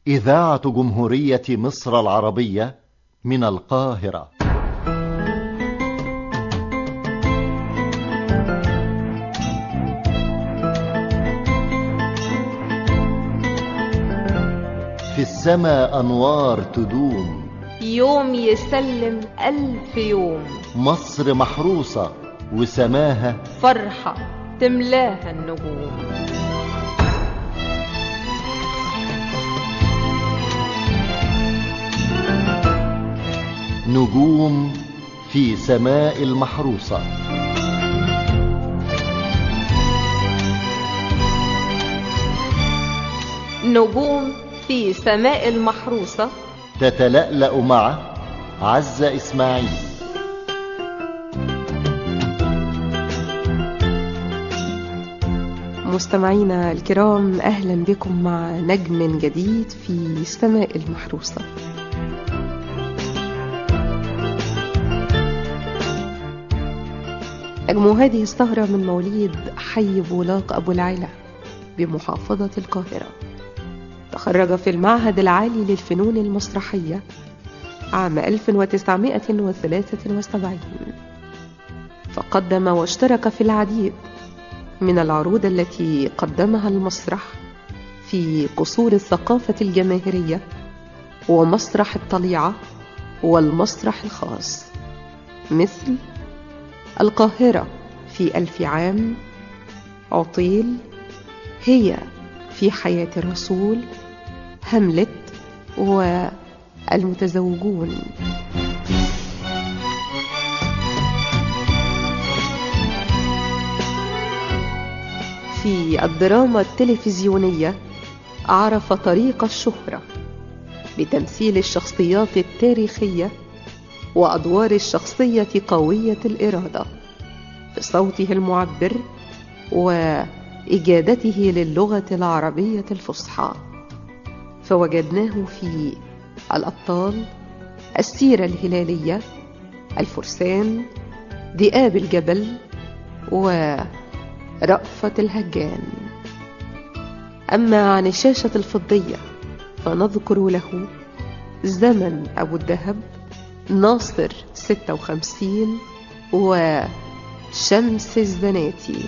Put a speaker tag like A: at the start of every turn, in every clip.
A: إذاعة جمهورية مصر العربية من القاهرة في السماء أنوار تدوم
B: يوم يسلم ألف يوم
A: مصر محروسة وسماها
B: فرحة تملاها النجوم
A: نجوم في سماء المحروسة
B: نجوم في سماء المحروسة
A: تتلألأ مع عزة إسماعيل
C: مستمعينا الكرام أهلا بكم مع نجم جديد في سماء المحروسة نجم هذه السهرة من مواليد حي بولاق أبو العلا بمحافظة القاهرة تخرج في المعهد العالي للفنون المسرحية عام 1973 فقدم واشترك في العديد من العروض التي قدمها المسرح في قصور الثقافة الجماهيرية ومسرح الطليعة والمسرح الخاص مثل القاهرة في ألف عام عطيل هي في حياة الرسول هملت والمتزوجون في الدراما التلفزيونية عرف طريق الشهرة بتمثيل الشخصيات التاريخية وأدوار الشخصية قوية الإرادة بصوته المعبر وإجادته للغة العربية الفصحى فوجدناه في الأبطال السيرة الهلالية الفرسان ذئاب الجبل ورأفة الهجان أما عن الشاشة الفضية فنذكر له زمن أبو الذهب ناصر 56 وشمس الزناتي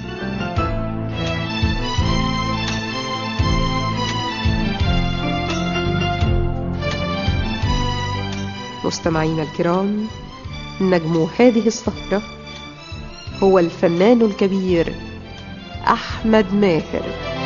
C: مستمعينا الكرام نجم هذه السهرة هو الفنان الكبير أحمد ماهر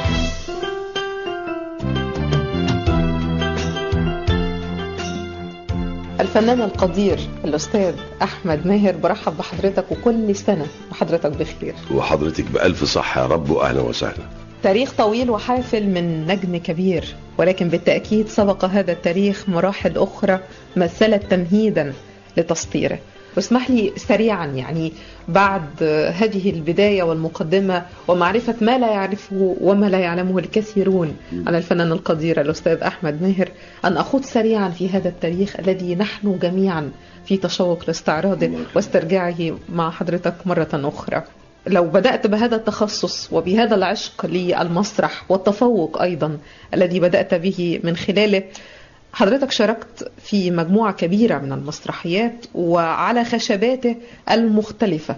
C: الفنان القدير الأستاذ أحمد ماهر برحب بحضرتك وكل سنة وحضرتك بخير
D: وحضرتك بألف صحة يا رب وأهلا وسهلا
C: تاريخ طويل وحافل من نجم كبير ولكن بالتأكيد سبق هذا التاريخ مراحل أخرى مثلت تمهيدا لتسطيره واسمح لي سريعا يعني بعد هذه البداية والمقدمة ومعرفة ما لا يعرفه وما لا يعلمه الكثيرون عن الفنان القدير الأستاذ أحمد ماهر أن أخوض سريعا في هذا التاريخ الذي نحن جميعا في تشوق لاستعراضه واسترجاعه مع حضرتك مرة أخرى لو بدأت بهذا التخصص وبهذا العشق للمسرح والتفوق أيضا الذي بدأت به من خلاله حضرتك شاركت في مجموعة كبيرة من المسرحيات وعلى خشباته المختلفة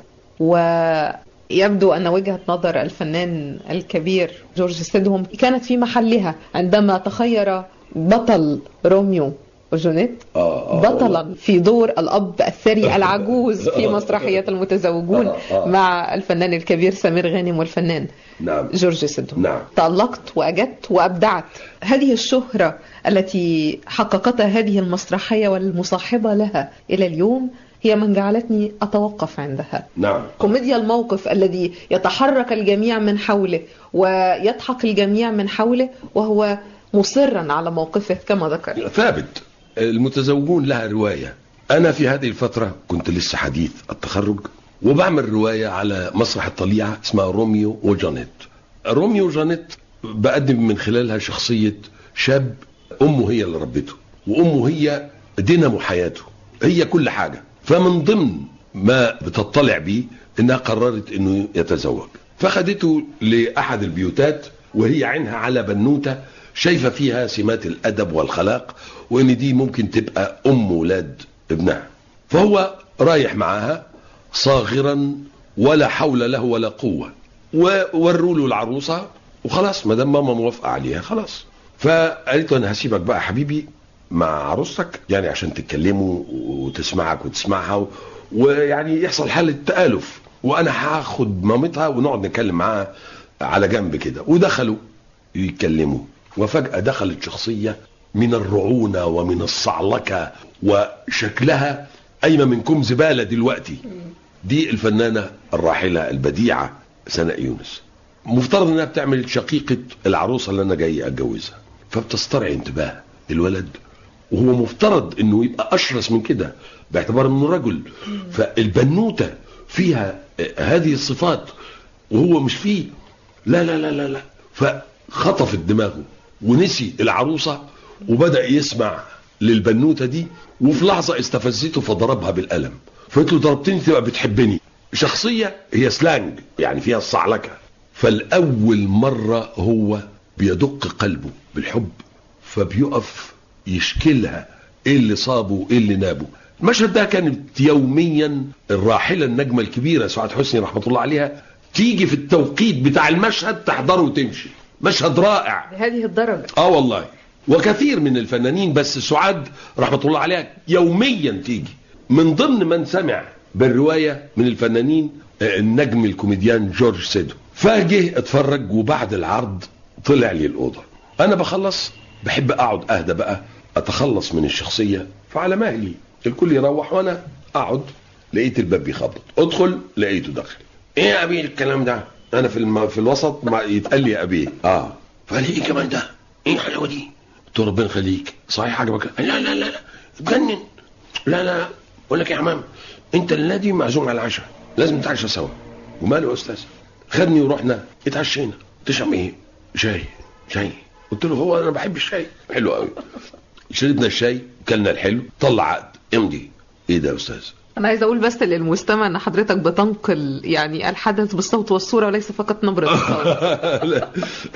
C: ويبدو أن وجهة نظر الفنان الكبير جورج سيدهم كانت في محلها عندما تخير بطل روميو وجونيت
D: آه آه
C: بطلا في دور الأب الثري العجوز في مسرحيات المتزوجون
D: آه آه.
C: مع الفنان الكبير سمير غانم والفنان
D: نعم
C: جورج سيدهم
D: نعم
C: تألقت وأجدت وأبدعت هذه الشهرة التي حققتها هذه المسرحية والمصاحبة لها إلى اليوم هي من جعلتني أتوقف عندها
D: نعم
C: كوميديا الموقف الذي يتحرك الجميع من حوله ويضحك الجميع من حوله وهو مصرا على موقفه كما ذكر
D: ثابت المتزوجون لها رواية أنا في هذه الفترة كنت لسه حديث التخرج وبعمل رواية على مسرح الطليعة اسمها روميو وجانيت روميو وجانيت بقدم من خلالها شخصية شاب أمه هي اللي ربته وأمه هي دينامو حياته هي كل حاجة فمن ضمن ما بتطلع بيه انها قررت انه يتزوج فخدته لاحد البيوتات وهي عينها على بنوته شايفه فيها سمات الادب والخلاق وان دي ممكن تبقى ام ولاد ابنها فهو رايح معاها صاغرا ولا حول له ولا قوه ووروا له العروسه وخلاص ما دام ماما موافقه عليها خلاص فقالت له انا هسيبك بقى حبيبي مع عروستك يعني عشان تتكلموا وتسمعك وتسمعها و- ويعني يحصل حالة تآلف وانا هاخد مامتها ونقعد نتكلم معاها على جنب كده ودخلوا يتكلموا وفجأة دخلت شخصية من الرعونة ومن الصعلكة وشكلها قايمة منكم زبالة دلوقتي دي الفنانة الراحلة البديعة سناء يونس مفترض انها بتعمل شقيقة العروسة اللي انا جاي اتجوزها فبتسترعي انتباه الولد وهو مفترض انه يبقى اشرس من كده باعتبار انه رجل فالبنوتة فيها هذه الصفات وهو مش فيه لا لا لا لا لا فخطفت دماغه ونسي العروسة وبدأ يسمع للبنوتة دي وفي لحظة استفزته فضربها بالقلم فقلت له ضربتني تبقى بتحبني شخصية هي سلانج يعني فيها الصعلكة فالأول مرة هو بيدق قلبه بالحب فبيقف يشكلها ايه اللي صابه وايه اللي نابه المشهد ده كانت يوميا الراحلة النجمة الكبيرة سعاد حسني رحمة الله عليها تيجي في التوقيت بتاع المشهد تحضره وتمشي مشهد رائع
C: بهذه الدرجة
D: اه والله وكثير من الفنانين بس سعاد رحمة الله عليها يوميا تيجي من ضمن من سمع بالرواية من الفنانين آه، النجم الكوميديان جورج سيدو فجه اتفرج وبعد العرض طلع لي الأوضة أنا بخلص بحب أقعد أهدى بقى أتخلص من الشخصية فعلى مهلي الكل يروح وأنا أقعد لقيت الباب بيخبط ادخل لقيته داخل ايه يا ابي الكلام ده انا في الم... في الوسط ما يتقال لي يا ابي اه فقال لي ايه كمان ده ايه الحلاوه دي قلت له ربنا يخليك صحيح عجبك قال لا لا لا لا اتجنن لا لا بقول لك يا عمام انت الذي معزوم على العشاء لازم نتعشى سوا وماله يا استاذ خدني ورحنا اتعشينا تشرب ايه شاي شاي قلت له هو انا بحب الشاي حلو قوي شربنا الشاي كلنا الحلو طلع عقد امضي ايه ده يا استاذ
C: أنا عايزة أقول بس للمستمع أن حضرتك بتنقل يعني الحدث بالصوت والصورة وليس فقط نبرة الصوت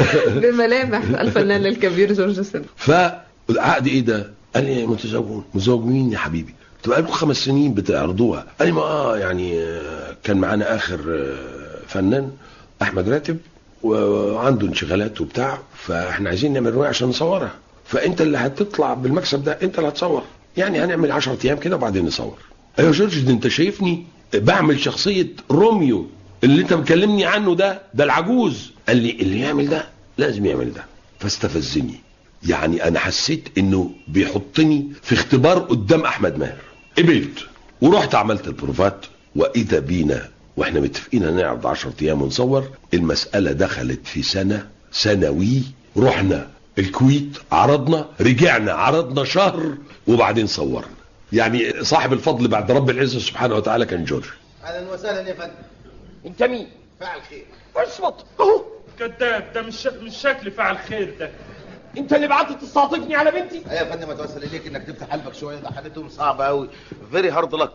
C: بملامح الفنان الكبير جورج سيدو
D: فعقد ايه ده؟ قال لي متزوجون متزوج مين يا حبيبي؟ قلت له بقالكم خمس سنين بتعرضوها قال لي ما اه يعني آه، كان معانا اخر آه، فنان احمد راتب وعنده انشغالات وبتاع فاحنا عايزين نعمل روايه عشان نصورها فانت اللي هتطلع بالمكسب ده انت اللي هتصور يعني هنعمل 10 ايام كده وبعدين نصور ايوه يا جورج ده انت شايفني بعمل شخصيه روميو اللي انت مكلمني عنه ده ده العجوز قال لي اللي يعمل ده لازم يعمل ده فاستفزني يعني انا حسيت انه بيحطني في اختبار قدام احمد ماهر قبلت ورحت عملت البروفات واذا بينا واحنا متفقين هنعرض 10 ايام ونصور المساله دخلت في سنه سنوي رحنا الكويت عرضنا رجعنا عرضنا شهر وبعدين صورنا يعني صاحب الفضل بعد رب العزه سبحانه وتعالى كان جورج
E: اهلا وسهلا يا فندم
F: انت مين
E: فعل خير
F: اصمت اهو
G: كذاب ده مش شك- مش شكل فعل خير ده
F: انت اللي بعت تستعطفني على بنتي
E: ايوه يا فندم اتوسل اليك انك تفتح قلبك شويه ده حالتهم صعبه قوي فيري هارد لك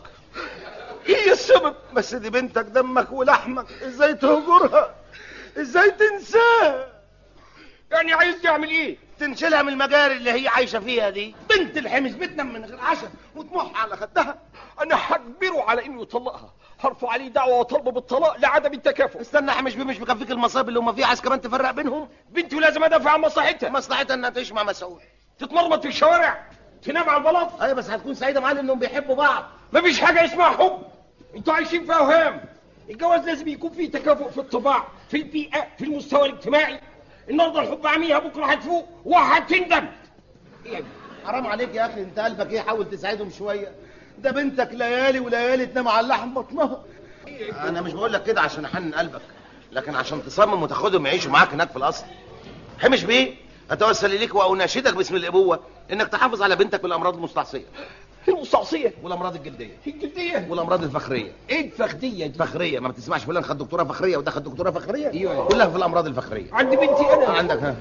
F: هي السبب
E: بس دي بنتك دمك ولحمك ازاي تهجرها ازاي تنساها
F: يعني عايزني اعمل ايه
E: تنشلها من المجاري اللي هي عايشه فيها دي بنت الحمص بتنام من غير عشاء وطموحها على خدها
F: انا هجبره على انه يطلقها هرفع عليه دعوه واطالبه بالطلاق لعدم التكافؤ
E: استنى يا حمش بيه مش مكفيك المصايب اللي هم فيها عايز كمان تفرق بينهم
F: بنتي ولازم ادافع عن مصلحتها
E: مصلحتها انها تعيش مع مسؤول
F: تتمرمط في الشوارع تنام على البلاط
E: ايوه بس هتكون سعيده معانا انهم بيحبوا بعض
F: مفيش حاجه اسمها حب انتوا عايشين في اوهام الجواز لازم يكون فيه تكافؤ في الطباع في البيئه في المستوى الاجتماعي النهارده الحب عميها بكره هتفوق وهتندم يعني
E: حرام عليك يا اخي انت قلبك ايه حاول تساعدهم شويه ده بنتك ليالي وليالي تنام على اللحم بطنها انا مش بقول لك كده عشان احنن قلبك لكن عشان تصمم وتاخدهم يعيشوا معاك هناك في الاصل حمش بيه اتوسل اليك واناشدك باسم الابوه انك تحافظ على بنتك من الامراض المستعصيه
F: المستعصيه
E: والامراض الجلديه
F: الجلديه
E: والامراض الفخريه
F: ايه الفخديه دي
E: فخريه ما بتسمعش فلان خد دكتوره فخريه وده خد دكتوره فخريه
F: أيوة.
E: كلها في الامراض الفخريه
F: عند بنتي انا
E: عندك ها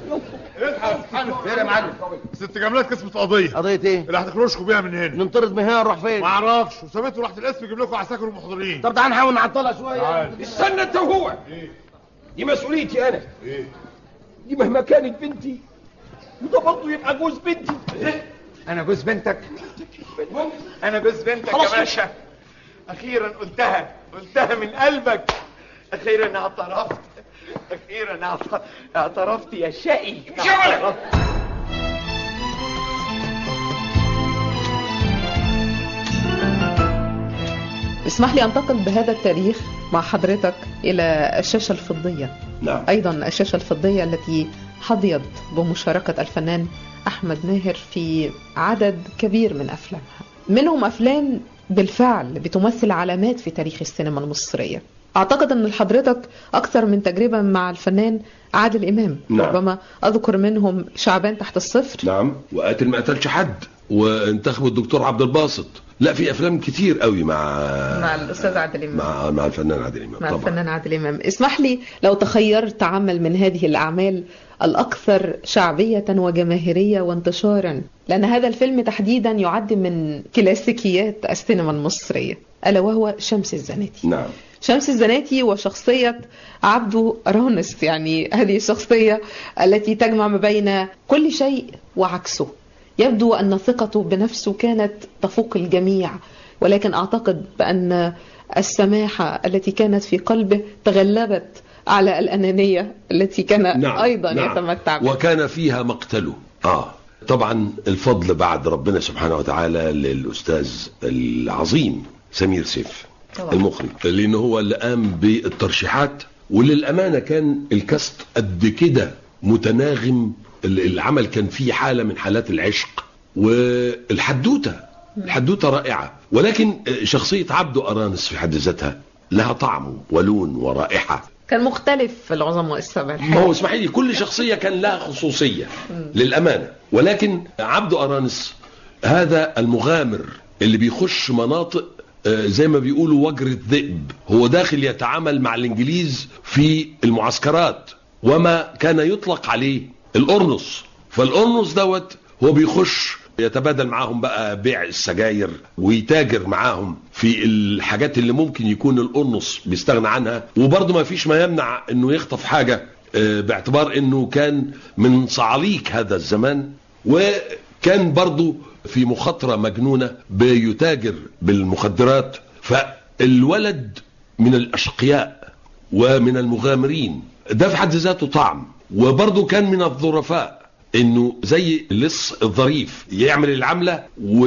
E: خير يا معلم
H: ست جملات كسبت قضيه
E: قضيه ايه
H: اللي هتخرجكم بيها من هنا
E: ننطرد من هنا نروح فين
H: ما اعرفش وسابته رحت القسم يجيب لكم عساكر ومحضرين
E: طب تعال نحاول نعطلها شويه
H: تعال.
F: استنى انت وهو دي مسؤوليتي انا
H: ايه
F: دي مهما كانت بنتي وده برضه يبقى جوز بنتي
I: انا جوز بنتك انا جوز بنتك
F: خلاص
I: يا باشا اخيرا قلتها قلتها من قلبك اخيرا اعترفت اخيرا اعت- اعترفت يا شقي
F: مش يا ولد.
I: اعترفت.
C: اسمح لي انتقل بهذا التاريخ مع حضرتك الى الشاشه الفضيه
D: نعم
C: ايضا الشاشه الفضيه التي حظيت بمشاركه الفنان احمد ماهر في عدد كبير من افلامها منهم افلام بالفعل بتمثل علامات في تاريخ السينما المصريه اعتقد ان لحضرتك اكثر من تجربه مع الفنان عادل امام
D: نعم.
C: ربما اذكر منهم شعبان تحت الصفر
D: نعم وقاتل ما قتلش حد وانتخبوا الدكتور عبد الباسط لا في افلام كتير قوي مع
C: مع الاستاذ عادل امام
D: مع مع الفنان عادل امام
C: مع
D: طبعا
C: الفنان عادل امام اسمح لي لو تخيرت عمل من هذه الاعمال الاكثر شعبيه وجماهيريه وانتشارا لان هذا الفيلم تحديدا يعد من كلاسيكيات السينما المصريه الا وهو شمس الزناتي
D: نعم
C: شمس الزناتي وشخصية عبده رانس يعني هذه الشخصية التي تجمع ما بين كل شيء وعكسه يبدو أن ثقته بنفسه كانت تفوق الجميع ولكن أعتقد بأن السماحة التي كانت في قلبه تغلبت على الأنانية التي كان
D: نعم
C: أيضا
D: نعم.
C: يتمتع بها
D: وكان فيها مقتله اه طبعا الفضل بعد ربنا سبحانه وتعالى للاستاذ العظيم سمير سيف
C: طبعا.
D: المخرج لان هو اللي قام بالترشيحات وللامانه كان الكاست قد كده متناغم ال- العمل كان فيه حاله من حالات العشق والحدوته الحدوته رائعه ولكن شخصيه عبده ارانس في حد ذاتها لها طعم ولون ورائحه
C: كان مختلف في العظماء السبع
D: ما هو اسمحي لي كل شخصية كان لها خصوصية للأمانة ولكن عبده أرانس هذا المغامر اللي بيخش مناطق آه، زي ما بيقولوا وجر الذئب هو داخل يتعامل مع الإنجليز في المعسكرات وما كان يطلق عليه الأرنس فالأرنس دوت هو بيخش يتبادل معاهم بقى بيع السجاير ويتاجر معاهم في الحاجات اللي ممكن يكون القرنص بيستغنى عنها وبرضه ما فيش ما يمنع انه يخطف حاجة آه، باعتبار انه كان من صعاليك هذا الزمان وكان برضه في مخاطرة مجنونة بيتاجر بالمخدرات فالولد من الأشقياء ومن المغامرين ده في حد ذاته طعم وبرضه كان من الظرفاء انه زي اللص الظريف يعمل العملة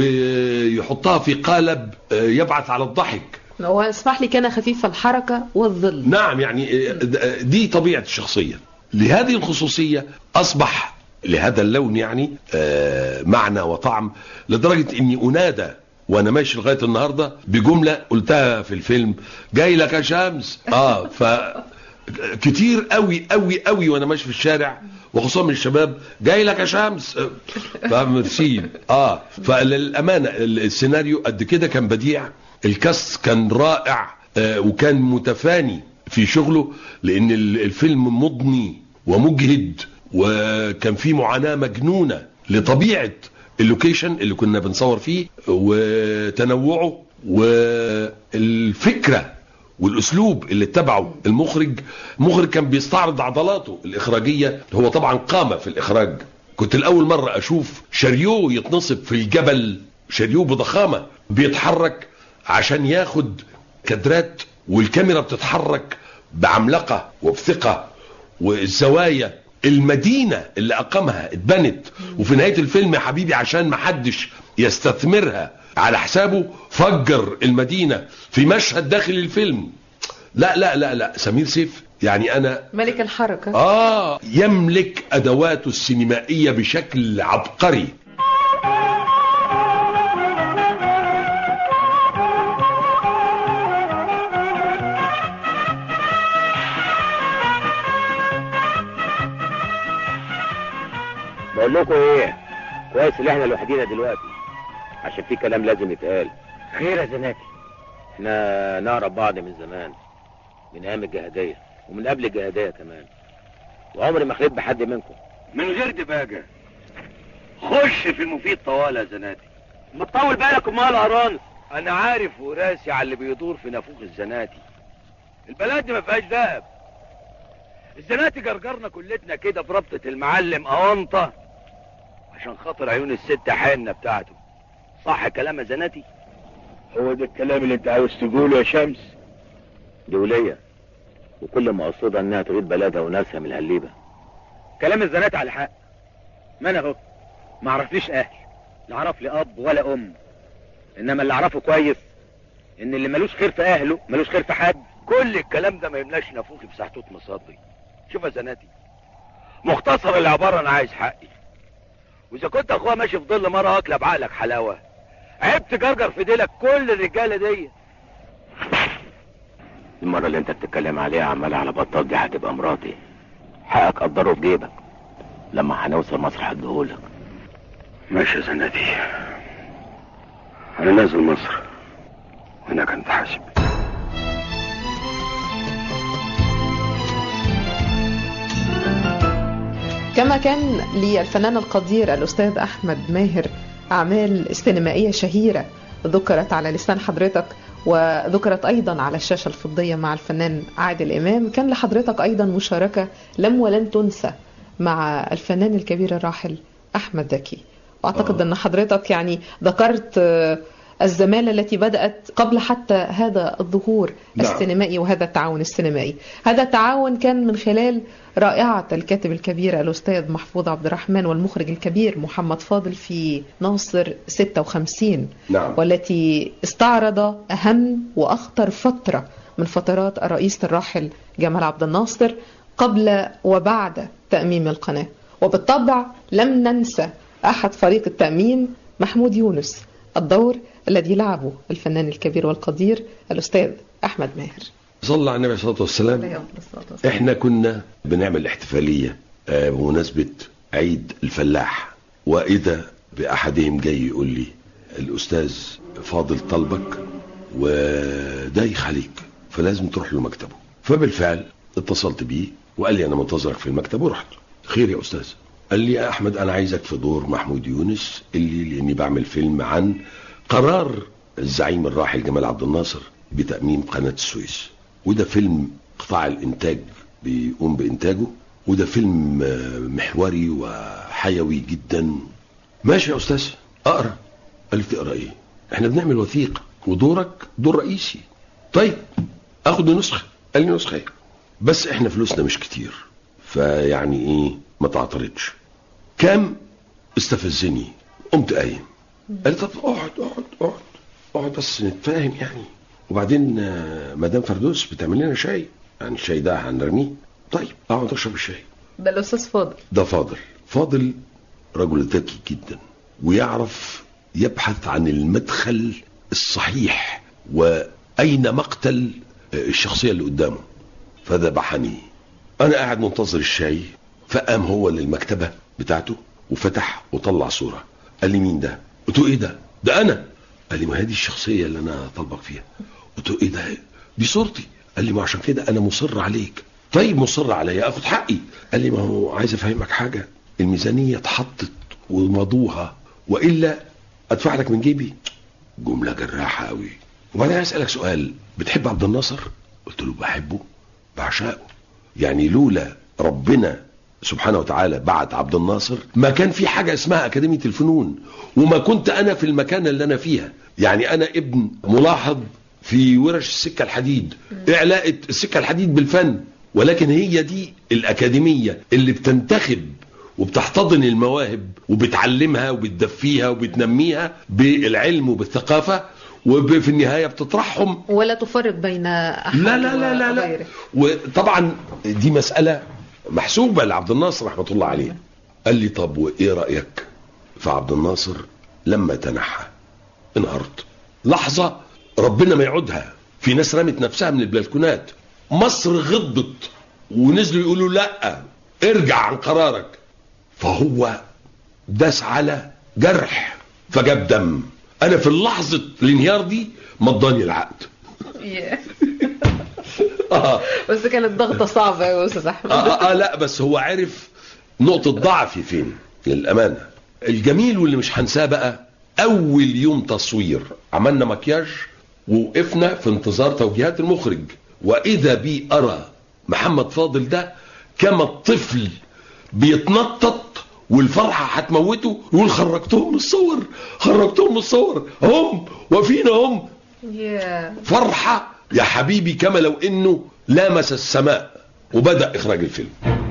D: ويحطها في قالب آه، يبعث على الضحك
C: هو اسمح لي كان خفيف الحركة والظل
D: نعم يعني آه، دي طبيعة الشخصية لهذه الخصوصية أصبح لهذا اللون يعني آه، معنى وطعم لدرجة أني أنادى وأنا ماشي لغاية النهاردة بجملة قلتها في الفيلم جاي لك يا شمس آه ف كتير قوي قوي قوي وانا ماشي في الشارع وخصوصا من الشباب جاي لك يا شمس فميرسي اه فللامانه السيناريو قد كده كان بديع الكاست كان رائع آه وكان متفاني في شغله لان ال- الفيلم مضني ومجهد وكان فيه معاناه مجنونه لطبيعه اللوكيشن اللي كنا بنصور فيه وتنوعه والفكره والاسلوب اللي اتبعه المخرج المخرج كان بيستعرض عضلاته الاخراجيه هو طبعا قامه في الاخراج كنت الاول مره اشوف شاريو يتنصب في الجبل شاريو بضخامه بيتحرك عشان ياخد كادرات والكاميرا بتتحرك بعملقه وبثقه والزوايا المدينة اللي أقامها اتبنت وفي نهاية الفيلم يا حبيبي عشان محدش يستثمرها على حسابه فجر المدينة في مشهد داخل الفيلم لا لا لا لا سمير سيف يعني أنا
C: ملك الحركة
D: آه يملك أدواته السينمائية بشكل عبقري
J: بقول لكم ايه كويس ان احنا لوحدينا دلوقتي عشان في كلام لازم يتقال خير يا زناتي احنا نعرف بعض من زمان من ايام الجهاديه ومن قبل الجهاديه كمان وعمري ما خليت بحد منكم
K: من غير دباجة خش في المفيد طوال يا زناتي ما تطول بالك امال هران انا عارف وراسي على اللي بيدور في نافوخ الزناتي البلد دي ما فيهاش دهب الزناتي جرجرنا كلتنا كده في ربطة المعلم اونطة عشان خاطر عيون الست حنة بتاعته صح كلام يا زناتي
J: هو ده الكلام اللي انت عاوز تقوله يا شمس دي ولية وكل ما قصدها انها تغيب بلدها وناسها من الهليبة
L: كلام الزنات على حق ما انا اهو ما عرفليش اهل لا عرف لي اب ولا ام انما اللي اعرفه كويس ان اللي ملوش خير في اهله ملوش خير في حد
K: كل الكلام ده ما يملاش نافوخي في سحتوت مصدي شوف يا زناتي مختصر العبارة انا عايز حقي واذا كنت اخويا ماشي في ظل مرة واكله بعقلك حلاوة عيب تجرجر في ديلك كل الرجالة دي
J: المرة اللي انت بتتكلم عليها عمالة على بطال دي هتبقى مراتي حقك قدره في جيبك لما هنوصل مصر هديهولك
K: ماشي يا زناتي انا نازل مصر هناك انت حاسب
C: كما كان للفنان القدير الأستاذ أحمد ماهر أعمال سينمائية شهيرة ذكرت على لسان حضرتك وذكرت أيضا على الشاشة الفضية مع الفنان عادل إمام كان لحضرتك أيضا مشاركة لم ولن تنسى مع الفنان الكبير الراحل أحمد زكي وأعتقد أن حضرتك يعني ذكرت آه، الزمالة التي بدأت قبل حتى هذا الظهور
D: نعم.
C: السينمائي وهذا التعاون السينمائي هذا التعاون كان من خلال رائعة الكاتب الكبير الأستاذ محفوظ عبد الرحمن والمخرج الكبير محمد فاضل في ناصر 56
D: نعم
C: والتي استعرض أهم وأخطر فترة من فترات الرئيس الراحل جمال عبد الناصر قبل وبعد تأميم القناة وبالطبع لم ننسى أحد فريق التأمين محمود يونس الدور الذي لعبه الفنان الكبير والقدير الأستاذ أحمد ماهر
D: صلى على النبي صلى الله عليه وسلم احنا كنا بنعمل احتفالية آه، بمناسبة عيد الفلاح واذا باحدهم جاي يقول لي الاستاذ فاضل طلبك ودايخ عليك فلازم تروح له مكتبه فبالفعل اتصلت بيه وقال لي انا منتظرك في المكتب ورحت خير يا استاذ قال لي يا احمد انا عايزك في دور محمود يونس اللي لاني بعمل فيلم عن قرار الزعيم الراحل جمال عبد الناصر بتأميم قناة السويس وده فيلم قطاع الانتاج بيقوم بانتاجه وده فيلم آه، محوري وحيوي جدا ماشي يا استاذ اقرا قال لي تقرا ايه احنا بنعمل وثيقه ودورك دور رئيسي طيب اخد نسخه قال لي نسخه إيه؟ بس احنا فلوسنا مش كتير فيعني ايه ما تعترضش كام استفزني قمت قايم قال لي طب اقعد اقعد اقعد اقعد بس نتفاهم يعني وبعدين آه، مدام فردوس بتعمل لنا شاي يعني الشاي ده هنرميه طيب اقعد اشرب الشاي
C: ده الأستاذ فاضل
D: ده فاضل فاضل رجل ذكي جدا ويعرف يبحث عن المدخل الصحيح واين مقتل الشخصيه اللي قدامه فذبحني انا قاعد منتظر الشاي فقام هو للمكتبه بتاعته وفتح وطلع صوره قال لي مين ده قلت له ايه ده ده انا قال لي ما هذه الشخصيه اللي انا طالبك فيها قلت له ايه ده دي صورتي قال لي ما عشان كده انا مصر عليك طيب مصر عليا اخد حقي قال لي ما هو عايز افهمك حاجه الميزانيه اتحطت ومضوها والا ادفع لك من جيبي جمله جراحه قوي وبعدين اسالك سؤال بتحب عبد الناصر قلت له بحبه بعشقه يعني لولا ربنا سبحانه وتعالى بعت عبد الناصر ما كان في حاجة اسمها أكاديمية الفنون وما كنت أنا في المكان اللي أنا فيها يعني أنا ابن ملاحظ في ورش السكة الحديد إعلاء السكة الحديد بالفن ولكن هي دي الأكاديمية اللي بتنتخب وبتحتضن المواهب وبتعلمها وبتدفيها وبتنميها بالعلم وبالثقافة وفي النهاية بتطرحهم
C: ولا تفرق بين أحد
D: لا لا لا لا, لا.
C: وغيره.
D: وطبعا دي مسألة محسوبة لعبد الناصر رحمة الله عليه قال لي طب وإيه رأيك في عبد الناصر لما تنحى انهارت لحظة ربنا ما يعودها في ناس رمت نفسها من البلكونات مصر غضت ونزلوا يقولوا لا ارجع عن قرارك فهو داس على جرح فجاب دم انا في اللحظة الانهيار دي مضاني العقد آه.
C: بس كانت ضغطة صعبة يا أستاذ أحمد
D: آه, آه, اه لا بس هو عرف نقطة ضعفي فين للأمانة الجميل واللي مش هنساه بقى أول يوم تصوير عملنا مكياج ووقفنا في انتظار توجيهات المخرج وإذا بي أرى محمد فاضل ده كما الطفل بيتنطط والفرحه هتموته يقول خرجتهم من الصور خرجتهم من الصور هم وفينا هم فرحه يا حبيبي كما لو انه لامس السماء وبدا اخراج الفيلم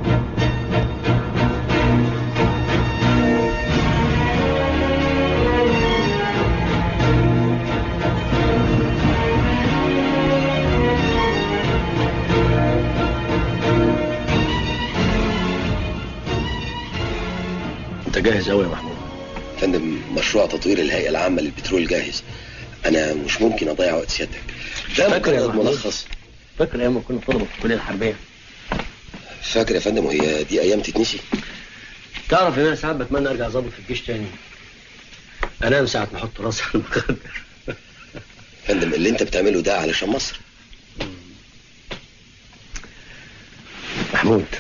M: انت جاهز قوي يا محمود
N: فندم مشروع تطوير الهيئة العامة للبترول جاهز أنا مش ممكن أضيع وقت سيادتك ده
M: فاكر يا
N: مجرد
M: محمود؟
N: ملخص
M: فاكر ايام ما كنا طلبه في الكليه الحربيه
N: فاكر يا فندم وهي دي أيام تتنسي
M: تعرف ان انا ساعات بتمنى ارجع ظابط في الجيش تاني انام ساعه ما احط راسي على المخده
N: فندم اللي أنت بتعمله ده علشان مصر
M: محمود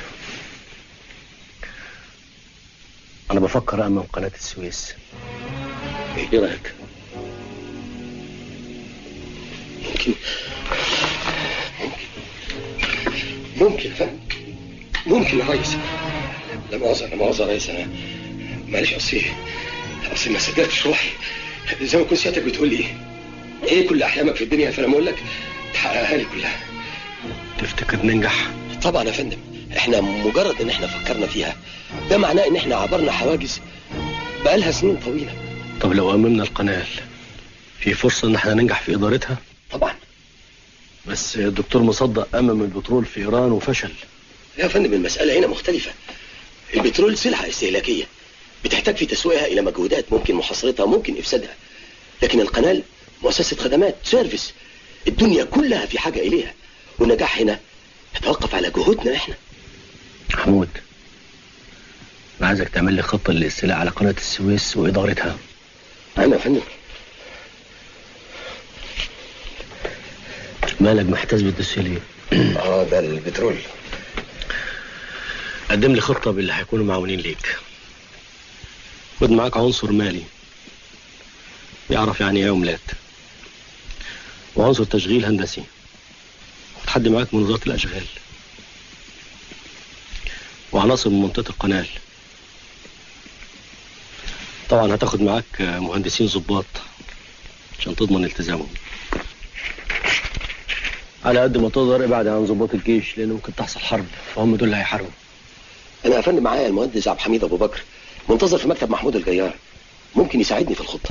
M: انا بفكر امم قناه السويس ايه رايك
N: ممكن ممكن يا فندم ممكن يا ريس لا مؤاخذة لا مؤاخذة يا ريس أنا معلش أصلي أصلي ما صدقتش روحي زي ما كنت سيادتك بتقول لي إيه كل أحلامك في الدنيا فأنا بقول لك تحققها لي كلها
M: تفتكر ننجح
N: طبعا يا فندم احنا مجرد ان احنا فكرنا فيها ده معناه ان احنا عبرنا حواجز بقالها سنين طويلة
M: طب لو اممنا القناه في فرصه ان احنا ننجح في ادارتها
N: طبعا
M: بس الدكتور مصدق امم البترول في ايران وفشل
N: يا فندم المسألة هنا مختلفة البترول سلعة استهلاكية بتحتاج في تسويقها إلى مجهودات ممكن محاصرتها ممكن إفسادها لكن القناة مؤسسة خدمات سيرفيس الدنيا كلها في حاجة إليها والنجاح هنا يتوقف على جهودنا إحنا
M: محمود انا عايزك تعمل لي خطه للاستيلاء على قناه السويس وادارتها
N: أنا يا فندم
M: مالك محتاج بالدوسيه ليه
N: اه ده البترول
M: قدم لي خطه باللي هيكونوا معاونين ليك خد معاك عنصر مالي يعرف يعني ايه عملات وعنصر تشغيل هندسي خد حد معاك من وزاره الاشغال وعناصر من منطقه القناه طبعا هتاخد معاك مهندسين ضباط عشان تضمن التزامهم على قد ما تقدر ابعد عن ضباط الجيش لان ممكن تحصل حرب فهم دول اللي هيحاربوا
N: أنا يا فندم معايا المهندس عبد الحميد أبو بكر منتظر في مكتب محمود الجيار ممكن يساعدني في الخطة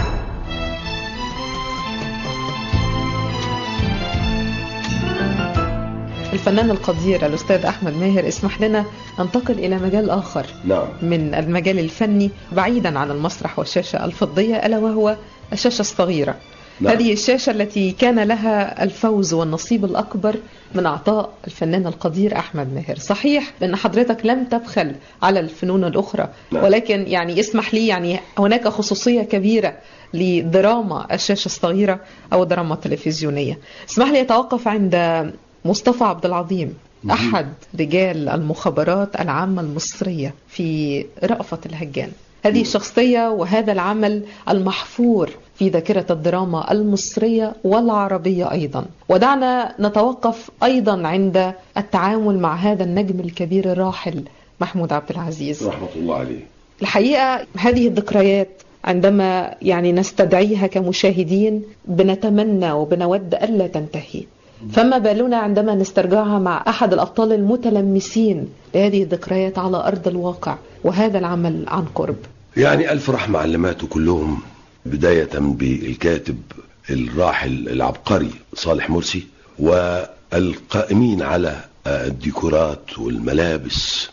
C: الفنان القدير الأستاذ أحمد ماهر اسمح لنا ننتقل إلى مجال آخر
D: نعم
C: من المجال الفني بعيدا عن المسرح والشاشة الفضية ألا وهو الشاشة الصغيرة
D: نعم.
C: هذه الشاشة التي كان لها الفوز والنصيب الأكبر من عطاء الفنان القدير أحمد ماهر صحيح أن حضرتك لم تبخل على الفنون الأخرى
D: نعم.
C: ولكن يعني اسمح لي يعني هناك خصوصية كبيرة لدراما الشاشة الصغيرة أو الدراما التلفزيونية اسمح لي أتوقف عند مصطفى عبد العظيم أحد رجال المخابرات العامة المصرية في رأفة الهجان هذه الشخصية وهذا العمل المحفور في ذاكرة الدراما المصرية والعربية أيضا ودعنا نتوقف أيضا عند التعامل مع هذا النجم الكبير الراحل محمود عبد العزيز
D: رحمة الله عليه
C: الحقيقة هذه الذكريات عندما يعني نستدعيها كمشاهدين بنتمنى وبنود ألا تنتهي فما بالنا عندما نسترجعها مع أحد الأبطال المتلمسين لهذه الذكريات على أرض الواقع وهذا العمل عن قرب
D: يعني ألف رحمة علماته كلهم بداية بالكاتب الراحل العبقري صالح مرسي والقائمين على الديكورات والملابس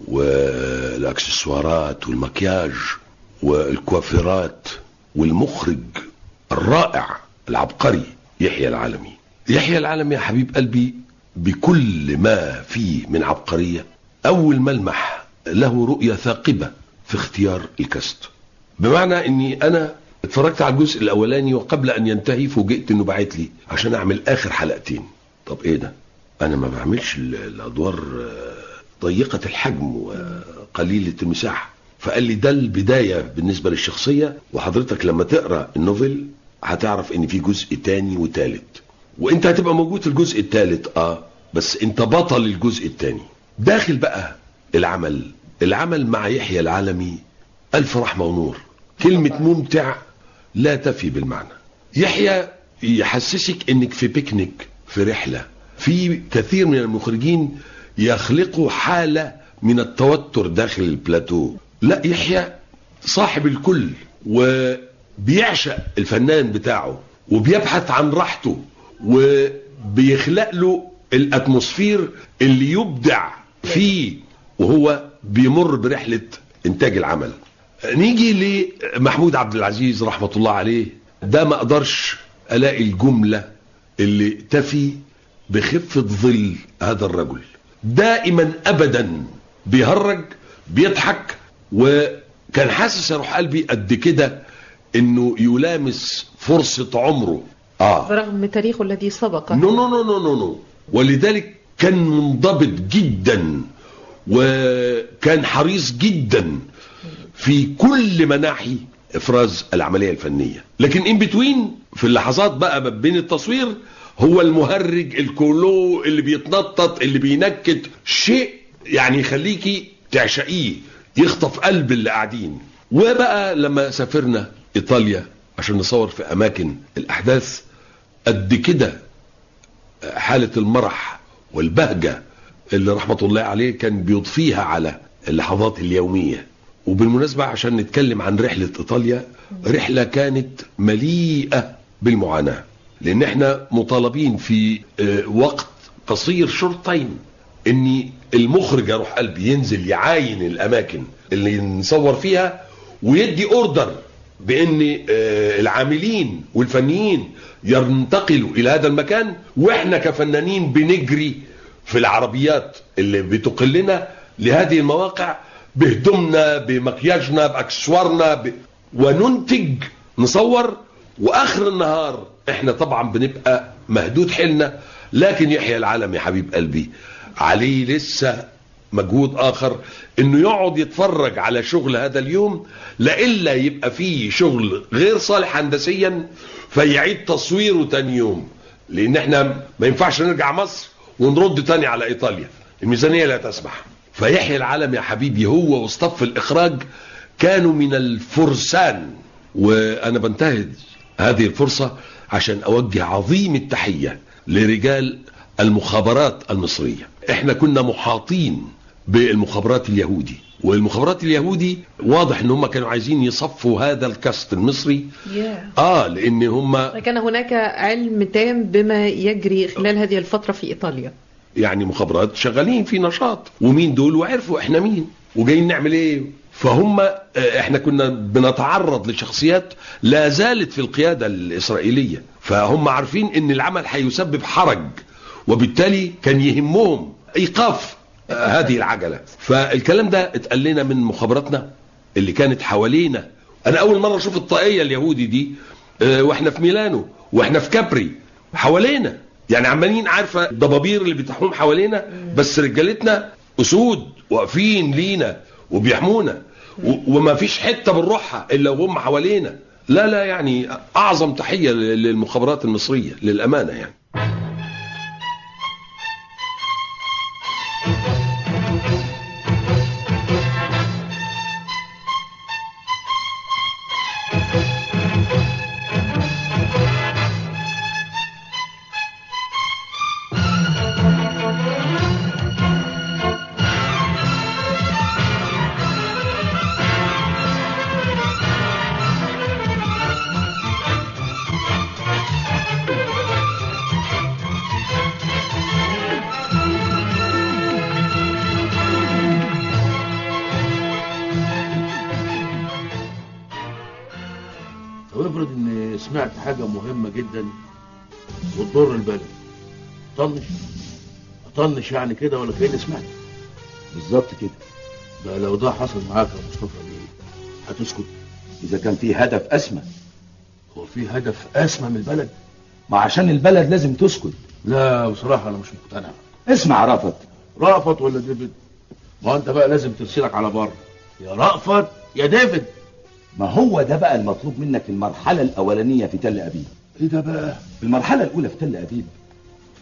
D: والأكسسوارات والمكياج والكوافيرات والمخرج الرائع العبقري يحيى العالمي يحيى العالمي يا حبيب قلبي بكل ما فيه من عبقرية أول ملمح له رؤية ثاقبة في اختيار الكاست بمعنى اني انا اتفرجت على الجزء الاولاني وقبل ان ينتهي فوجئت انه باعت لي عشان اعمل اخر حلقتين طب ايه ده انا ما بعملش ال- الادوار آه، ضيقة الحجم وقليلة المساحة فقال لي ده البداية بالنسبة للشخصية وحضرتك لما تقرأ النوفل هتعرف ان في جزء تاني وتالت وانت هتبقى موجود في الجزء التالت اه بس انت بطل الجزء التاني داخل بقى العمل العمل مع يحيى العالمي ألف رحمة ونور كلمة ممتع لا تفي بالمعنى يحيى يحسسك انك في بيكنيك في رحلة في كثير من المخرجين يخلقوا حالة من التوتر داخل البلاتو لا يحيى صاحب الكل وبيعشق الفنان بتاعه وبيبحث عن راحته وبيخلق له الاتموسفير اللي يبدع فيه وهو بيمر برحلة انتاج العمل نيجي لمحمود عبد العزيز رحمة الله عليه ده ما اقدرش الاقي الجملة اللي تفي بخفة ظل هذا الرجل دائما ابدا بيهرج بيضحك وكان حاسس يا روح قلبي قد كده انه يلامس فرصة عمره اه
C: برغم تاريخه الذي سبق
D: نو نو نو نو نو نو ولذلك كان منضبط جدا وكان حريص جدا في كل مناحي افراز العمليه الفنيه لكن ان بتوين في اللحظات بقى ما بين التصوير هو المهرج الكولو اللي بيتنطط اللي بينكت شيء يعني يخليكي تعشقيه يخطف قلب اللي قاعدين وبقى لما سافرنا ايطاليا عشان نصور في اماكن الاحداث قد كده حالة المرح والبهجة اللي رحمة الله عليه كان بيضفيها على اللحظات اليومية وبالمناسبة عشان نتكلم عن رحلة ايطاليا رحلة كانت مليئة بالمعاناة لان احنا مطالبين في آه، وقت قصير شورت تايم ان المخرج يا روح قلبي ينزل يعاين الاماكن اللي نصور فيها ويدي اوردر بان آه، العاملين والفنيين ينتقلوا الى هذا المكان واحنا كفنانين بنجري في العربيات اللي بتقلنا لهذه المواقع بهدومنا بمكياجنا باكسسوارنا ب... وننتج نصور واخر النهار احنا طبعا بنبقى مهدود حيلنا لكن يحيى العالم يا حبيب قلبي عليه لسه مجهود اخر انه يقعد يتفرج على شغل هذا اليوم لإلا يبقى فيه شغل غير صالح هندسيا فيعيد تصويره تاني يوم لان احنا ما ينفعش نرجع مصر ونرد تاني على ايطاليا الميزانية لا تسمح فيحيى العالم يا حبيبي هو وصف الاخراج كانوا من الفرسان وانا بنتهز هذه الفرصة عشان اوجه عظيم التحية لرجال المخابرات المصرية احنا كنا محاطين بالمخابرات اليهودي والمخابرات اليهودي واضح ان هم كانوا عايزين يصفوا هذا الكاست المصري
C: yeah.
D: اه لان هم
C: كان هناك علم تام بما يجري خلال هذه الفترة في إيطاليا
D: يعني مخابرات شغالين في نشاط ومين دول وعرفوا احنا مين وجايين نعمل ايه فهم آه، احنا كنا بنتعرض لشخصيات لا زالت في القيادة الإسرائيلية فهم عارفين ان العمل هيسبب حرج وبالتالي كان يهمهم ايقاف آه، هذه العجلة فالكلام ده اتقال لنا من مخابراتنا اللي كانت حوالينا انا اول مرة اشوف الطاقية اليهودي دي آه، واحنا في ميلانو واحنا في كابري حوالينا يعني عمالين عارفة الضبابير اللي بتحوم حوالينا بس رجالتنا اسود واقفين لينا وبيحمونا و- وما فيش حتة بنروحها الا وهم حوالينا لا لا يعني اعظم تحية للمخابرات المصرية للامانة يعني
O: طب افرض اني سمعت حاجة مهمة جدا وتضر البلد طنش اطنش يعني كده ولا كأني سمعت
P: بالظبط كده
O: ده لو ده حصل معاك يا مصطفى بيه هتسكت
P: اذا كان في هدف اسمى
O: هو في هدف اسمى من البلد
P: ما عشان البلد لازم تسكت
O: لا بصراحة انا مش مقتنع
P: اسمع رافت
O: رأفت ولا ديفيد ما انت بقى لازم ترسلك على بره يا رأفت يا ديفيد
P: ما هو ده بقى المطلوب منك المرحلة الأولانية في تل أبيب
O: ايه ده بقى
P: المرحلة الأولى في تل أبيب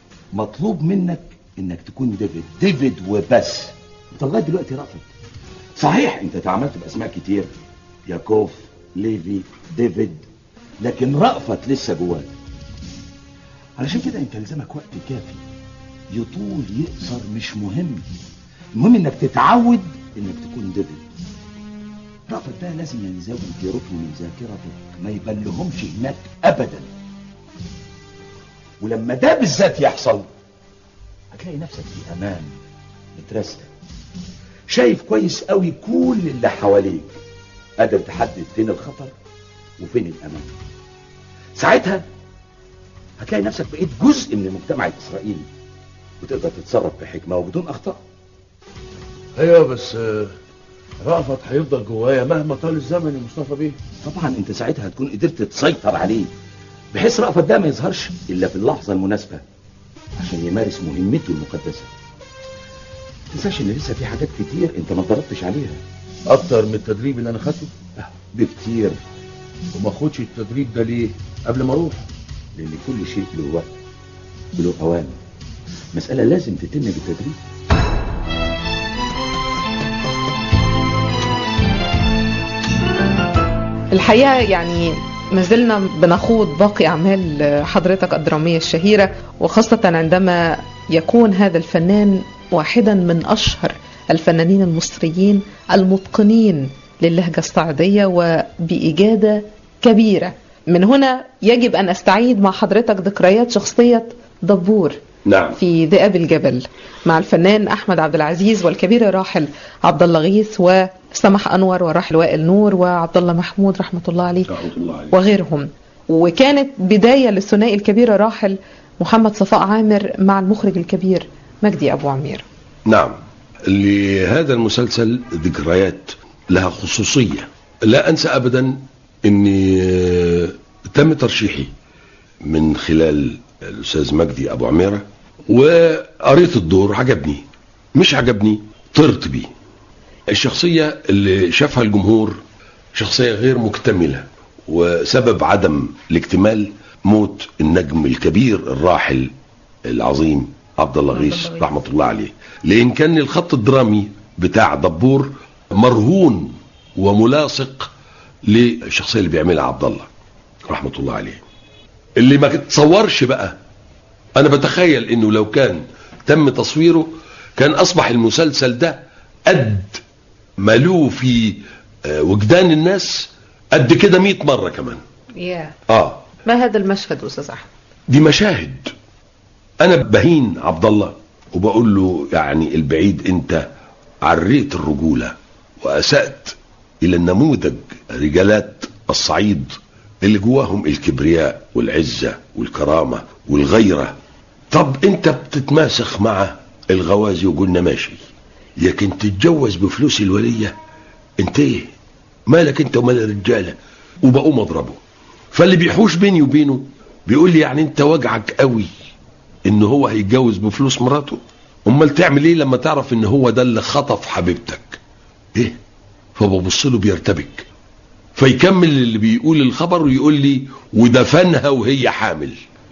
P: مطلوب منك إنك تكون ديفيد ديفيد وبس أنت لغاية دلوقتي رافض صحيح انت تعاملت باسماء كتير ياكوف ليفي ديفيد لكن رأفت لسه جواك علشان كده انت لزمك وقت كافي يطول يقصر مش مهم المهم انك تتعود انك تكون ديفيد رأفت ده لازم ينزوي يركن من ذاكرتك ما يبلهمش هناك ابدا ولما ده بالذات يحصل هتلاقي نفسك في امان مترسل شايف كويس قوي كل اللي حواليك قادر تحدد فين الخطر وفين الامان ساعتها هتلاقي نفسك بقيت جزء من المجتمع الاسرائيلي وتقدر تتصرف بحكمه وبدون اخطاء
O: ايوه بس آه، رأفت هيفضل جوايا مهما طال الزمن يا مصطفى بيه
P: طبعا انت ساعتها هتكون قدرت تسيطر عليه بحيث رأفت ده ما يظهرش الا في اللحظه المناسبه عشان يمارس مهمته المقدسه تنساش ان لسه في حاجات كتير انت ما ضربتش عليها
O: اكتر من التدريب اللي انا خدته
P: بكتير
O: وما اخدش التدريب ده ليه قبل ما اروح
P: لان كل شيء له وقت وله اوان مساله لازم تتم بالتدريب
C: الحقيقة يعني ما زلنا بنخوض باقي أعمال حضرتك الدرامية الشهيرة وخاصة عندما يكون هذا الفنان واحدا من أشهر الفنانين المصريين المتقنين للهجة الصعيدية وبإجادة كبيرة من هنا يجب أن أستعيد مع حضرتك ذكريات شخصية دبور
D: نعم
C: في ذئاب الجبل مع الفنان احمد عبد العزيز والكبير الراحل عبد الله غيث وسمح انور والراحل وائل نور وعبد الله محمود رحمه الله عليه
D: رحمة الله عليه
C: وغيرهم وكانت بدايه للثنائي الكبير الراحل محمد صفاء عامر مع المخرج الكبير مجدي ابو عمير
D: نعم لهذا المسلسل ذكريات لها خصوصية لا أنسى أبدا أني آه، تم ترشيحي من خلال الأستاذ مجدي أبو عميرة وقريت الدور عجبني مش عجبني طرت بيه الشخصية اللي شافها الجمهور شخصية غير مكتملة وسبب عدم الاكتمال موت النجم الكبير الراحل العظيم عبد الله غيث رحمة الله عليه لأن كان الخط الدرامي بتاع دبور مرهون وملاصق للشخصية اللي بيعملها عبد الله رحمة الله عليه اللي ما تصورش بقى انا بتخيل انه لو كان تم تصويره كان اصبح المسلسل ده قد ما له في آه، وجدان الناس قد كده 100 مرة كمان
C: يا
D: اه
C: ما هذا المشهد استاذ احمد
D: دي مشاهد انا بهين عبد الله وبقول له يعني البعيد انت عريت الرجولة واسأت الى النموذج رجالات الصعيد اللي جواهم الكبرياء والعزة والكرامة والغيرة طب انت بتتماسخ مع الغوازي وقلنا ماشي لكن تتجوز بفلوس الولية انت ايه مالك انت ومال الرجالة وبقوم اضربه فاللي بيحوش بيني وبينه بيقول لي يعني انت وجعك قوي ان هو هيتجوز بفلوس مراته امال تعمل ايه لما تعرف ان هو ده اللي خطف حبيبتك ايه فببص له بيرتبك فيكمل اللي بيقول الخبر ويقول لي ودفنها وهي حامل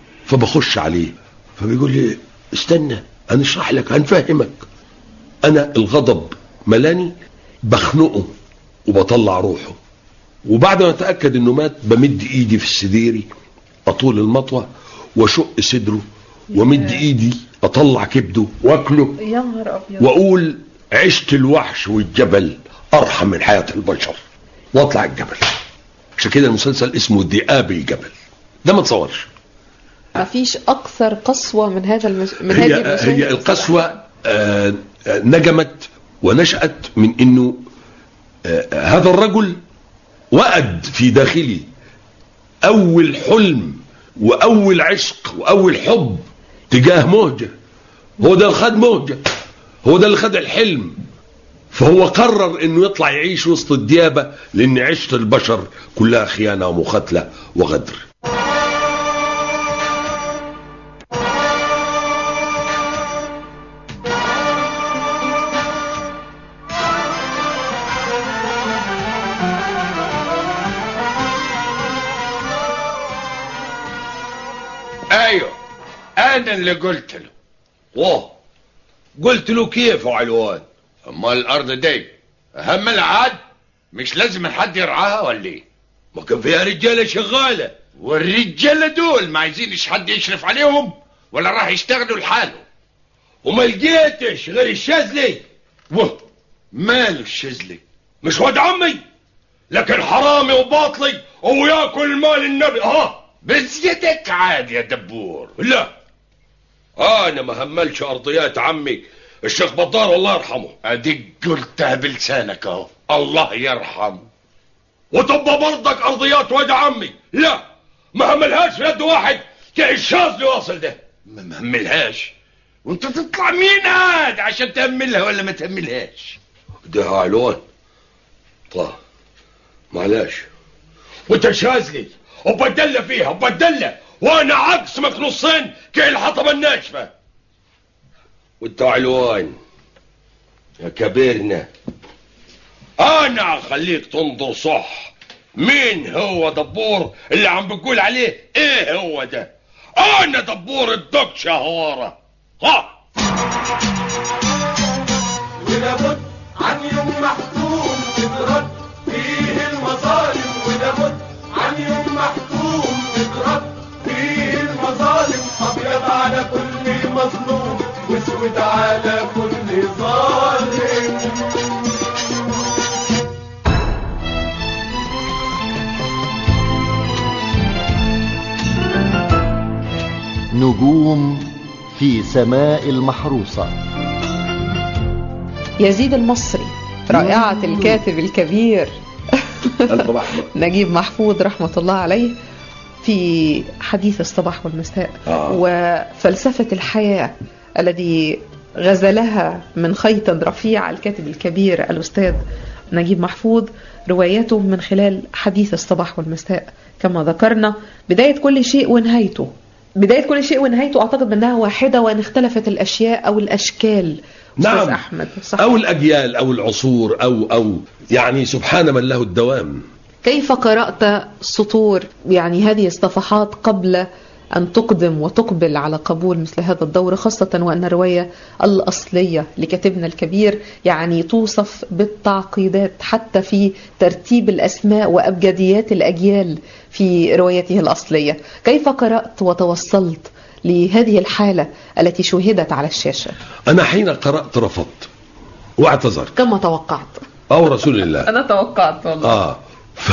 D: فبخش عليه فبيقول لي استنى هنشرح لك هنفهمك انا الغضب ملاني بخنقه وبطلع روحه وبعد ما اتاكد انه مات بمد ايدي في السديري اطول المطوه واشق صدره ومد ايدي اطلع كبده واكله
C: يا نهار ابيض
D: واقول عشت الوحش والجبل ارحم من حياه البشر واطلع الجبل عشان كده المسلسل اسمه ذئاب الجبل ده ما تصورش
C: ما فيش اكثر قسوه من هذا المش... من
D: هي,
C: هذه المشاهد
D: هي القسوة آه، آه، نجمت ونشأت من انه آه، هذا الرجل وأد في داخلي اول حلم واول عشق واول حب تجاه مهجة هو ده اللي خد مهجة هو ده اللي خد الحلم فهو قرر انه يطلع يعيش وسط الديابة لان عشت البشر كلها خيانة ومخاتلة وغدر
F: ايوه انا اللي قلت له
Q: واه قلت له كيف يا علوان
F: امال الارض دي
Q: اهم العاد مش لازم حد يرعاها ولا ايه
D: ما كان فيها رجاله شغاله
Q: والرجاله دول ما عايزينش حد يشرف عليهم ولا راح يشتغلوا لحاله
D: وما لقيتش غير الشاذلي
Q: وه ماله الشاذلي
D: مش واد عمي لكن حرامي وباطلي وياكل مال النبي ها
Q: بزيتك عادي يا دبور
D: لا انا ما هملش ارضيات عمي الشيخ بدار الله يرحمه
Q: اديك قلتها بلسانك اهو الله يرحم
D: وتبقى برضك ارضيات واد عمي لا ما هملهاش في يد واحد كالشاذ واصل ده
Q: ما مهملهاش وانت تطلع مين عاد عشان تهملها ولا ما تهملهاش
D: ده علوان طه معلش وانت شاذلي وبدلة فيها وبدلة وانا عكسمك نصين كي الحطبة الناشفة وانت علوان يا كبيرنا انا اخليك تنظر صح مين هو دبور اللي عم بقول عليه ايه هو ده انا دبور الدك شهوارة ها
R: ولابد عن يوم محتوم تترد فيه المظالم ولابد عن يوم محتوم تترد فيه المظالم ابيض على كل مظلوم واسود على كل ظالم
A: نجوم في سماء المحروسة
C: يزيد المصري رائعة الكاتب الكبير نجيب محفوظ رحمة الله عليه في حديث الصباح والمساء
D: آه.
C: وفلسفة الحياة الذي غزلها من خيط رفيع الكاتب الكبير الأستاذ نجيب محفوظ رواياته من خلال حديث الصباح والمساء كما ذكرنا بداية كل شيء ونهايته بداية كل شيء ونهايته أعتقد أنها واحدة وأن اختلفت الأشياء أو الأشكال
D: نعم
C: أستاذ أحمد صح.
D: او الاجيال او العصور او او يعني سبحان من له الدوام
C: كيف قرأت سطور يعني هذه الصفحات قبل أن تقدم وتقبل على قبول مثل هذا الدور خاصة وأن الرواية الأصلية لكاتبنا الكبير يعني توصف بالتعقيدات حتى في ترتيب الأسماء وأبجديات الأجيال في روايته الأصلية كيف قرأت وتوصلت لهذه الحالة التي شوهدت على الشاشة
D: انا حين قرات رفضت واعتذرت
C: كما توقعت
D: او رسول الله
C: أنا توقعت والله
D: اه ف...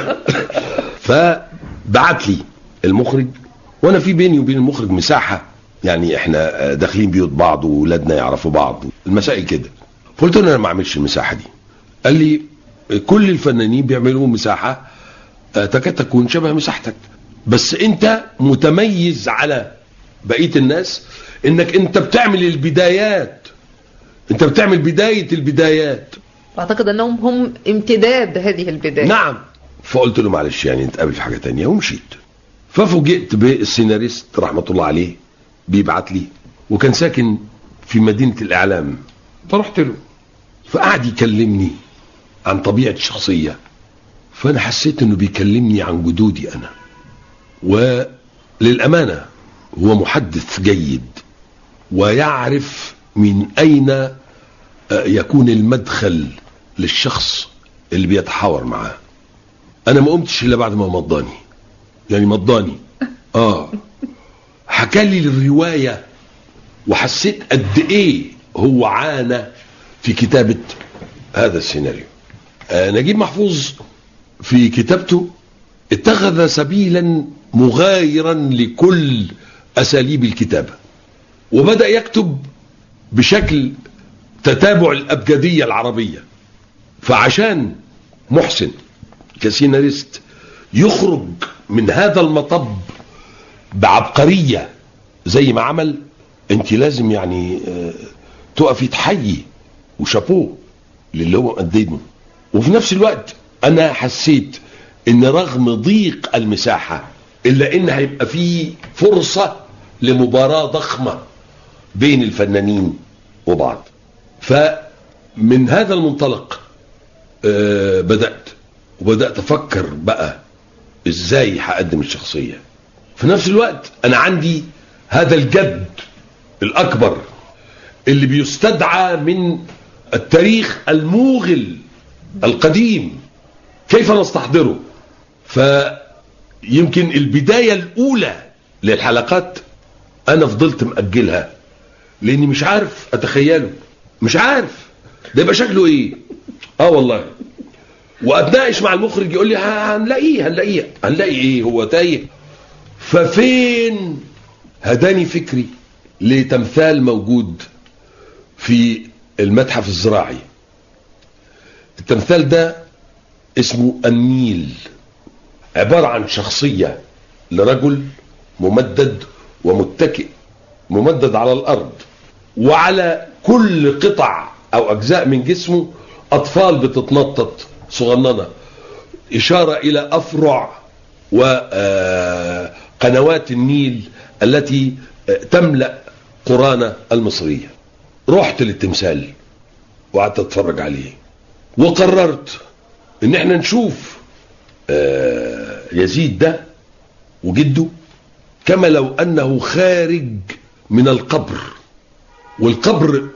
D: فبعت لي المخرج وانا في بيني وبين المخرج مساحه يعني احنا داخلين بيوت بعض واولادنا يعرفوا بعض المسائل كده فقلت له انا ما اعملش المساحه دي قال لي كل الفنانين بيعملوا مساحه آه، تكاد تكون شبه مساحتك بس انت متميز على بقيه الناس انك انت بتعمل البدايات انت بتعمل بدايه البدايات
C: أعتقد أنهم هم امتداد هذه البداية
D: نعم فقلت له معلش يعني نتقابل في حاجه تانية ومشيت ففوجئت بالسيناريست رحمه الله عليه بيبعت لي وكان ساكن في مدينه الاعلام فرحت له فقعد يكلمني عن طبيعه الشخصيه فانا حسيت انه بيكلمني عن جدودي انا وللامانه هو محدث جيد ويعرف من اين آه، يكون المدخل للشخص اللي بيتحاور معاه انا ما قمتش الا بعد ما مضاني يعني مضاني اه حكى لي الروايه وحسيت قد ايه هو عانى في كتابه هذا السيناريو آه نجيب محفوظ في كتابته اتخذ سبيلا مغايرا لكل اساليب الكتابه وبدا يكتب بشكل تتابع الابجديه العربيه فعشان محسن كسيناريست يخرج من هذا المطب بعبقريه زي ما عمل انت لازم يعني آه، تقفي تحيي وشابوه للي هو قدمه وفي نفس الوقت انا حسيت ان رغم ضيق المساحه الا ان هيبقى في فرصه لمباراه ضخمه بين الفنانين وبعض فمن هذا المنطلق آه، بدات وبدات افكر بقى ازاي هقدم الشخصيه في نفس الوقت انا عندي هذا الجد الاكبر اللي بيستدعى من التاريخ الموغل القديم كيف نستحضره فيمكن البداية الأولى للحلقات أنا فضلت مأجلها لأني مش عارف أتخيله مش عارف ده يبقى شكله إيه آه والله وأتناقش مع المخرج يقول لي ه- هنلاقيه هنلاقيه هنلاقي إيه هو تايه ففين هداني فكري لتمثال موجود في المتحف الزراعي التمثال ده اسمه النيل عبارة عن شخصية لرجل ممدد ومتكئ ممدد على الأرض وعلى كل قطع أو أجزاء من جسمه أطفال بتتنطط صغننة إشارة إلى أفرع وقنوات النيل التي آه، تملأ قرانا المصرية رحت للتمثال وقعدت اتفرج عليه وقررت ان احنا نشوف آه، يزيد ده وجده كما لو انه خارج من القبر والقبر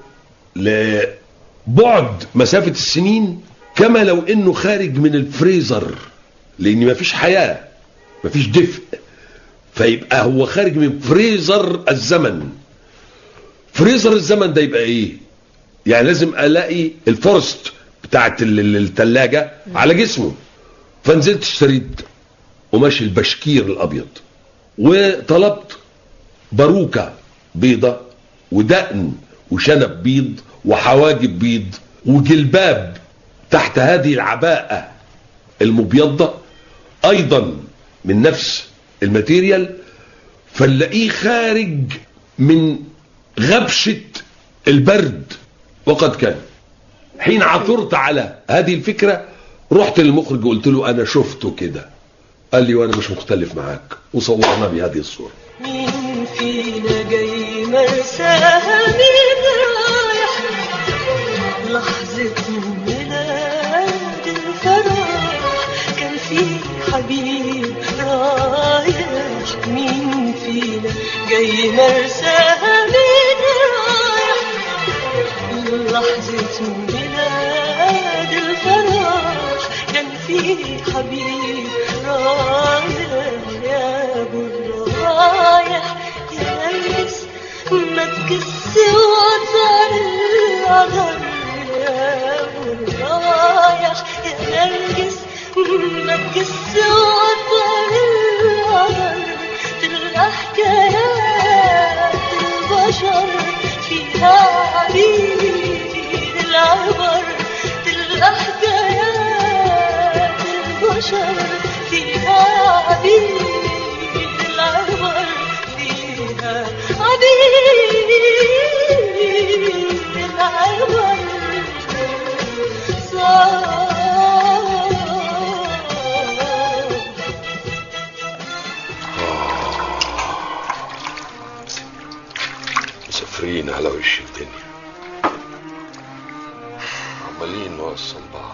D: لبعد مسافة السنين كما لو انه خارج من الفريزر لان مفيش حياة مفيش دفء فيبقى هو خارج من فريزر الزمن فريزر الزمن ده يبقى ايه يعني لازم الاقي الفورست بتاعت ال- ال- التلاجة على جسمه فنزلت اشتريت قماش البشكير الابيض وطلبت باروكة بيضة ودقن وشنب بيض وحواجب بيض وجلباب تحت هذه العباءة المبيضة ايضا من نفس الماتيريال فنلاقيه خارج من غبشة البرد وقد كان حين عثرت على هذه الفكرة رحت للمخرج وقلت له انا شفته كده قال لي وانا مش مختلف معاك وصورنا بهذه الصورة
R: مين فينا جاي مرساها مين رايح لحظة ميلاد الفرح كان في حبيب رايح مين فينا جاي مرساها مين رايح لحظة ميلاد الفرح كان في حبيب رايح يا ابو الرايح يا نرجس ما تكس وطن القدر يا ابو الرايح يا نرجس ما تكس وطن القدر تلقى حكايات البشر فيها عبيد العبر تلقى حكايات البشر فيها عبيد العبر فيها عبيد العبر صار
Q: مسافرين على وش الدنيا عمالين نوصل بعض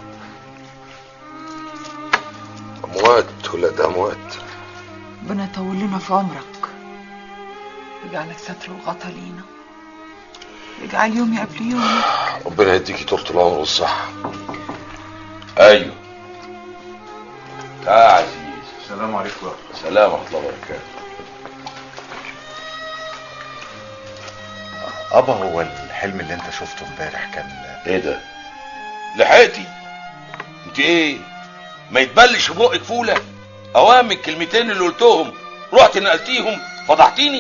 Q: أموات ولاد أموات
S: ربنا يطول لنا في عمرك يجعلك ستر وغطى لينا يجعل يومي قبل يومك
Q: ربنا يديكي طولة العمر والصحة أيوه تعال يا عزيز السلام عليكم السلام ورحمة الله وبركاته
T: ابا هو الحلم اللي انت شفته امبارح كان
Q: ايه ده لحقتي انت ايه ما يتبلش في بقك فوله اوام الكلمتين اللي قلتهم رحت نقلتيهم فضحتيني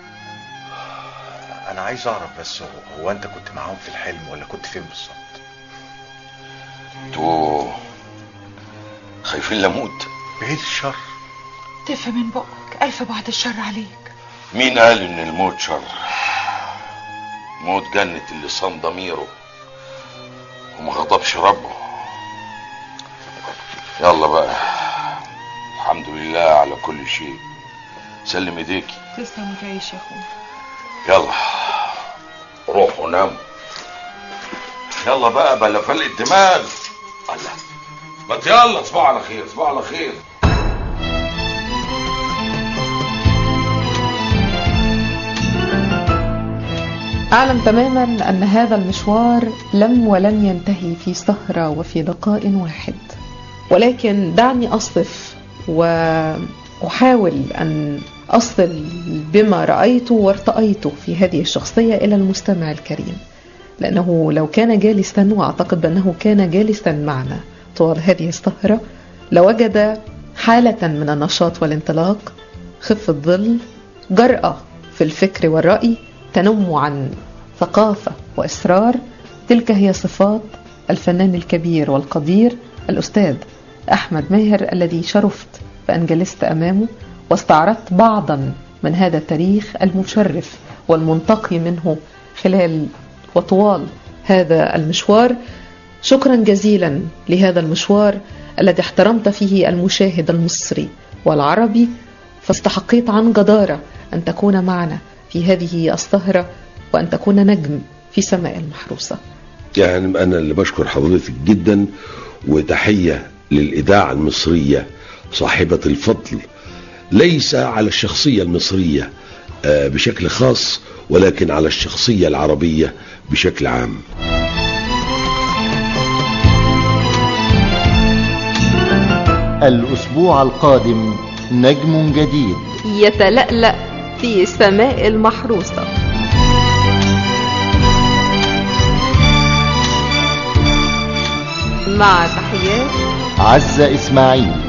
T: انا عايز اعرف بس هو, هو انت كنت معاهم في الحلم ولا كنت فين بالظبط
Q: انتوا خايفين لموت
T: بعيد الشر
S: تف من بقك ألف بعد الشر عليك
Q: مين قال ان الموت شر موت جنة اللي صان ضميره وما غضبش ربه يلا بقى الحمد لله على كل شيء سلم ايديكي
S: تسلم وتعيش يا اخويا
Q: يلا روحوا ناموا يلا بقى بلا فلق الدماغ الله ما يلا صباح على خير صباح على خير
C: أعلم تماما أن هذا المشوار لم ولن ينتهي في سهرة وفي لقاء واحد ولكن دعني أصف وأحاول أن أصل بما رأيت وارتأيت في هذه الشخصية إلى المستمع الكريم لأنه لو كان جالسا وأعتقد بأنه كان جالسا معنا طوال هذه السهرة لوجد حالة من النشاط والانطلاق خفة ظل جرأة في الفكر والرأي تنم عن ثقافة وإصرار تلك هي صفات الفنان الكبير والقدير الأستاذ أحمد ماهر الذي شرفت بأن جلست أمامه واستعرضت بعضا من هذا التاريخ المشرف والمنتقي منه خلال وطوال هذا المشوار شكرا جزيلا لهذا المشوار الذي احترمت فيه المشاهد المصري والعربي فاستحقيت عن جدارة أن تكون معنا في هذه السهرة وأن تكون نجم في سماء المحروسة
D: يعني أنا اللي بشكر حضرتك جدا وتحية للإذاعة المصرية صاحبة الفضل ليس على الشخصية المصرية آه، بشكل خاص ولكن على الشخصية العربية بشكل عام
A: الأسبوع القادم نجم جديد
B: يتلألأ في سماء المحروسة مع تحيات
A: عزة إسماعيل